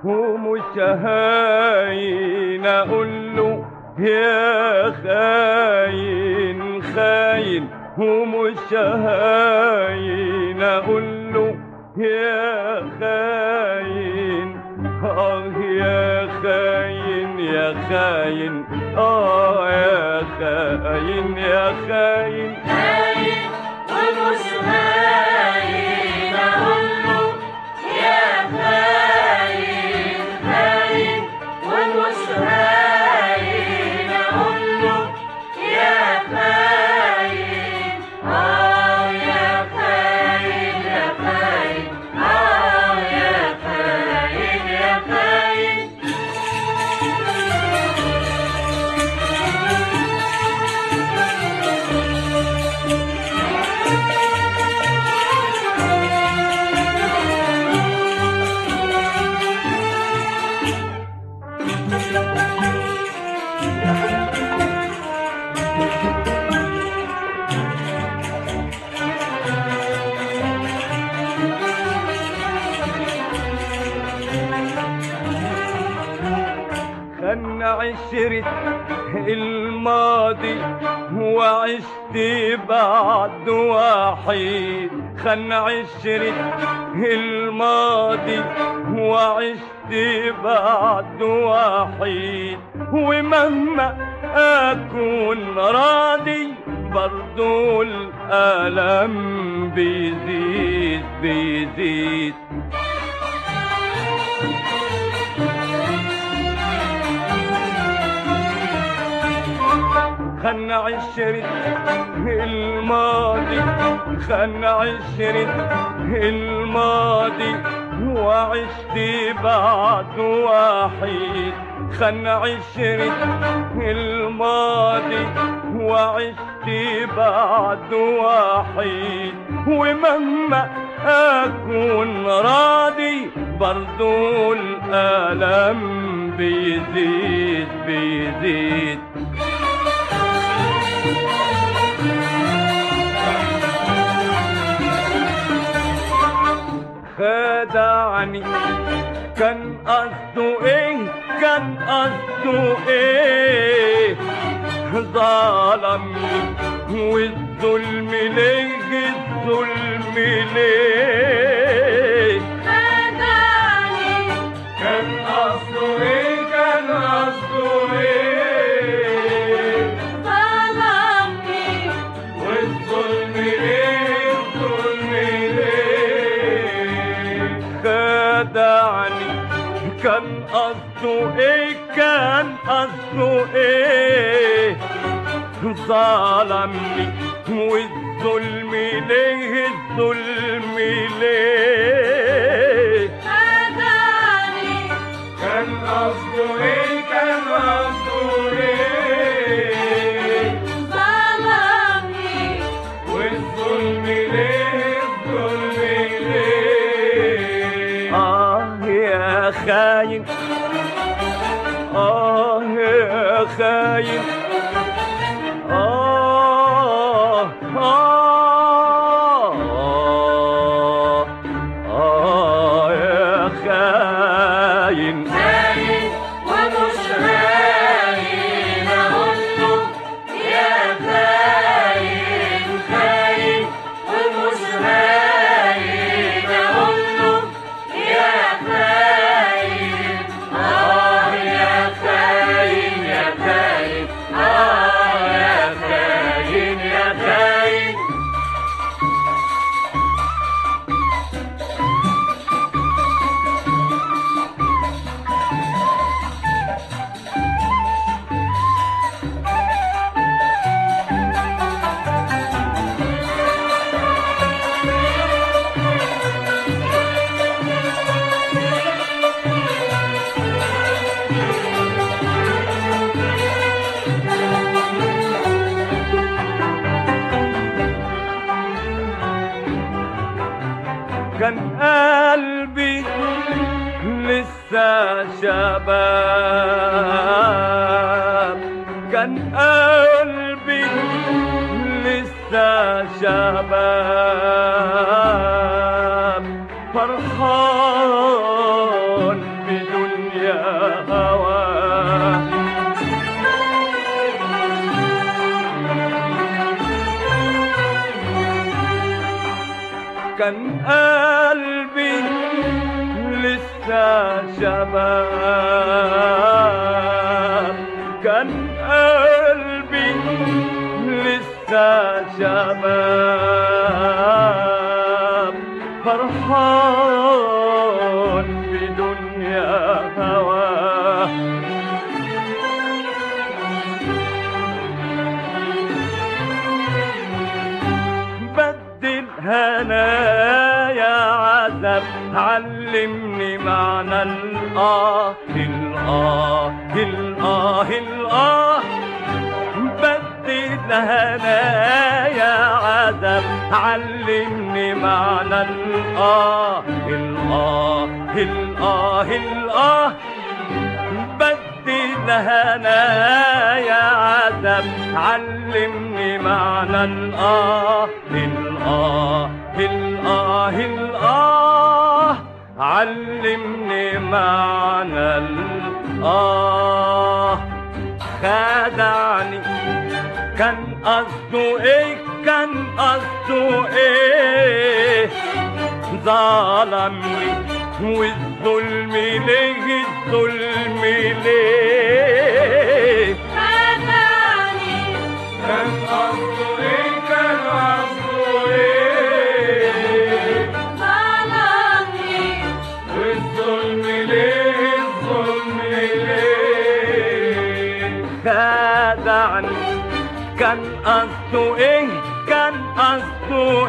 ومش هاين اقول له يا خاين خاين ومش هاين اقول له يا خاين اه يا خاين يا خاين اه يا خاين يا خاين هاين ومش هاين اقول له يا خاين خاين ومش هاين اقول له يا خاين اه يا خاين يا خاين اه يا خاين يا خاين خلنا عشرة الماضي وعشت بعد وحيد خلنا عشرة الماضي وعشت بعد وحيد ومهما أكون راضي برضو الألم بيزيد بيزيد خلنا عشرة الماضي خلنا عشرة الماضي وعشت بعد وحيد خلنا عشرة الماضي وعشت بعد وحيد ومهما أكون راضي برضو الألم بيزيد بيزيد خدعني كان قصده ايه كان قصده ايه ظلمني والظلم ليه الظلم ليه خدعني كان قصده ايه كان قصده ايه ظلمني والظلم ليه الظلم ليه خدعني كان قصده ايه كان قصده ايه ظلمني والظلم ليه الظلم ليه خدعني كان قصده ايه كان قصده ايه ظلمني والظلم ليه الظلم ليه آه يا خاين آه يا خاين آه آه آه يا خاين خاين ومش خاين اقول له يا خاين خاين ومش خاين اقول له يا خاين اه يا خاين يا خاين اه يا خاين يا خاين كان قلبي لسه شباب كان قلبي لسه شباب فرحان بدون كان قلبي لسه شباب كان قلبي لسه شباب فرحان بدنيا هواه بدل هنايا عذاب علمني معنى الآه الآه الآه الآه بدل هنايا عذاب علمني معنى الآه الآه الآه الآه بدل هنايا عذاب علمني معنى الآه الآه الآه الآه علمني معنى الآه خدعني كان قصده ايه كان قصده ايه ظلمني والظلم ليه الظلم ليه خدعني كان قصده ايه كان قصده ايه ظلمني والظلم ليه الظلم ليه خدعني كان قصده ايه كان قصده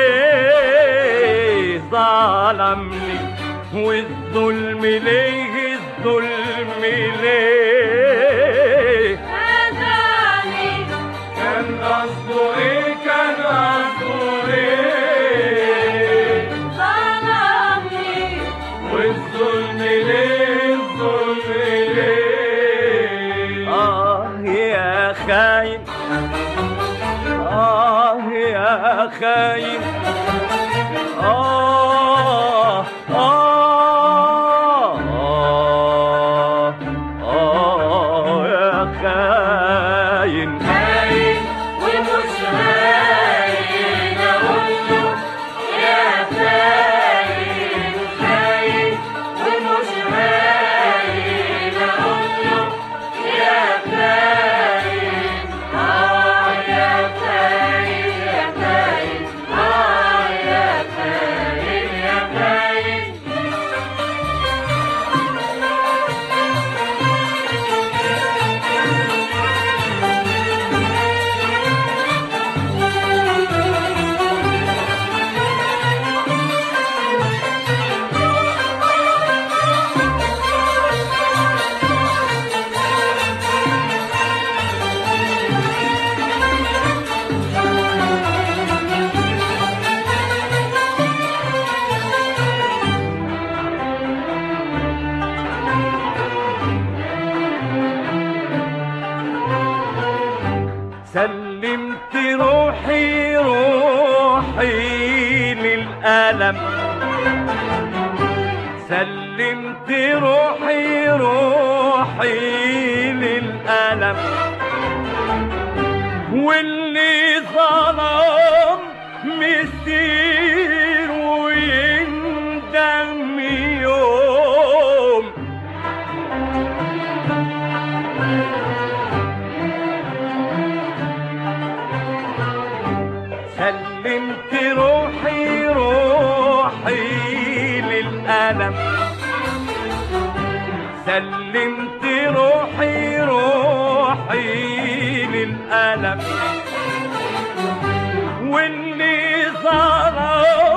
ايه ظلمني والظلم ليه الظلم ليه خدعني كان قصده ايه كان قصده ايه ظلمني والظلم ليه الظلم ليه آه يا خاين آه يا خاين آه آه آه آه يا خاين هاين ومش هاين اقوله يا خاين خاين ومش هاين اقوله يا خاين اه يا خاين يا خاين اه يا خاين يا خاين سلمت روحي روحي للألم سلمت روحي روحي للألم واللي ظلم مسير ويندم يوم سلمت روحي روحي للألم سلمت روحي روحي للألم واللي ظلم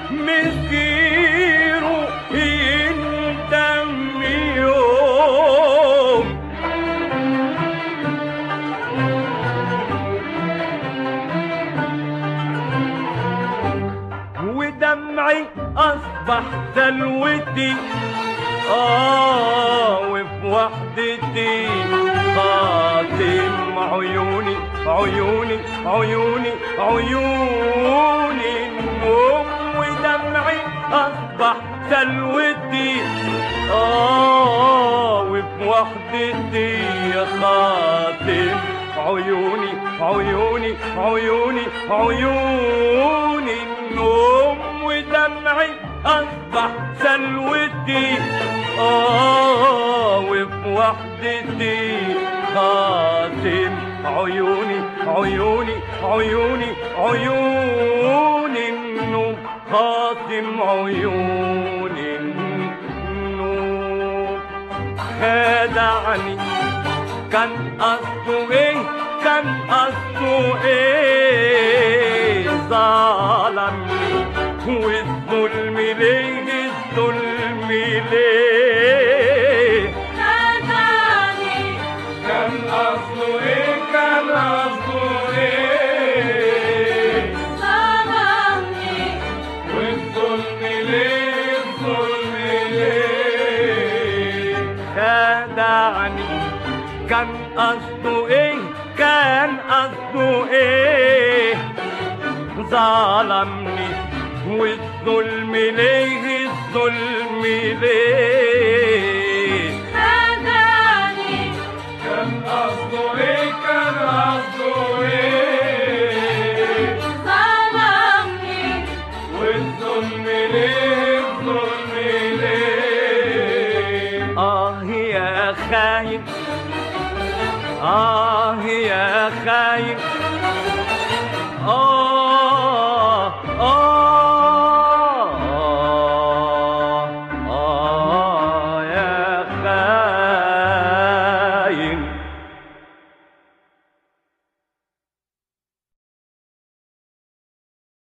مسيره يندم يوم ودمعي أصبح سلوتي آه وفي وحدتي خاتم عيوني عيوني عيوني عيوني النوم ودمعي أصبح سلوتي آه وفي وحدتي خاتم عيوني عيوني عيوني عيوني النوم أصبح سلوتي آه وفي وحدتي خاتم عيوني عيوني عيوني عيوني النوم خاتم عيوني النوم خدعني كان قصده ايه كان قصده ايه ظلمني والظلم ليه الظلم ليه خدعني كان قصده ايه كان قصده ايه ظلمني والظلم ليه الظلم ليه خدعني كان قصده ايه كان قصده ايه ظلمني والظلم ليه الظلم ليه خدعني كان قصده ايه كان قصده ايه ظلمني والظلم ليه الظلم ليه آه يا خاين آه يا خاين